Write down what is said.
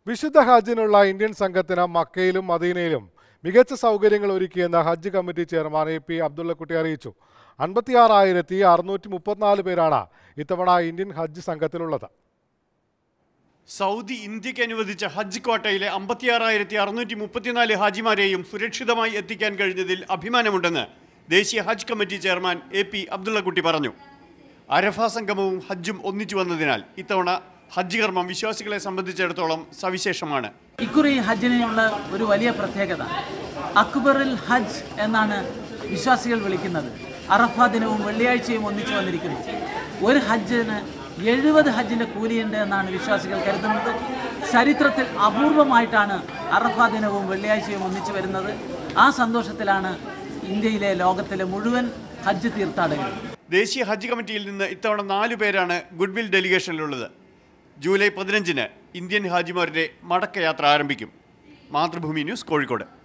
വിശുദ്ധ ഹജ്ജിനുള്ള ഇന്ത്യൻ സംഘത്തിന് മക്കയിലും മദീനയിലും മികച്ച സൗകര്യങ്ങൾ ഒരുക്കിയെന്ന് ഹജ്ജ് committee chairman A P Abdullakutty അറിയിച്ചു അൻപത്തിയാറായിരത്തി അറുന്നൂറ്റി മുപ്പത്തിനാല് പേരാണ് ഇത്തവണ ഇന്ത്യൻ ഹജ്ജ് സംഘത്തിലുള്ളത് സൗദി ഇന്ത്യക്ക് അനുവദിച്ച ഹജ്ജ് ക്വാട്ടയിലെ അമ്പത്തിയാറായിരത്തി അറുന്നൂറ്റി മുപ്പത്തിനാല് ഹാജിമാരെയും സുരക്ഷിതമായി എത്തിക്കാൻ കഴിഞ്ഞതിൽ അഭിമാനമുണ്ടെന്ന് ദേശീയ ഹജ്ജ് committee chairman A P Abdullakutty പറഞ്ഞു അരഫ സംഗമവും ഹജ്ജും ഒന്നിച്ചു വന്നതിനാൽ ഇത്തവണ ഹജ്ജ് കർമ്മം വിശ്വാസികളെ സംബന്ധിച്ചിടത്തോളം സവിശേഷമാണ് ഇക്കുറി ഹജ്ജിനുള്ള ഒരു വലിയ പ്രത്യേകത അക്ബറിൽ ഹജ്ജ് എന്നാണ് വിശ്വാസികൾ വിളിക്കുന്നത് അറഫ ദിനവും വെള്ളിയാഴ്ചയും ഒന്നിച്ചു വന്നിരിക്കുന്നു ഒരു ഹജ്ജിന് എഴുപത് ഹജ്ജിൻ്റെ കൂലിയുണ്ട് എന്നാണ് വിശ്വാസികൾ കരുതുന്നത് ചരിത്രത്തിൽ അപൂർവമായിട്ടാണ് അറഫ ദിനവും വെള്ളിയാഴ്ചയും ഒന്നിച്ചു വരുന്നത് ആ സന്തോഷത്തിലാണ് ഇന്ത്യയിലെ ലോകത്തിലെ മുഴുവൻ ഹജ്ജ് തീർത്ഥാടകർ ദേശീയ ഹജ്ജ് കമ്മിറ്റിയിൽ നിന്ന് ഇത്തവണ നാലു പേരാണ് ഗുഡ്വിൽ ഡെലിഗേഷനിലുള്ളത് ജൂലൈ പതിനഞ്ചിന് ഇന്ത്യൻ ഹാജിമാരുടെ മടക്കയാത്ര ആരംഭിക്കും മാതൃഭൂമി ന്യൂസ് കോഴിക്കോട്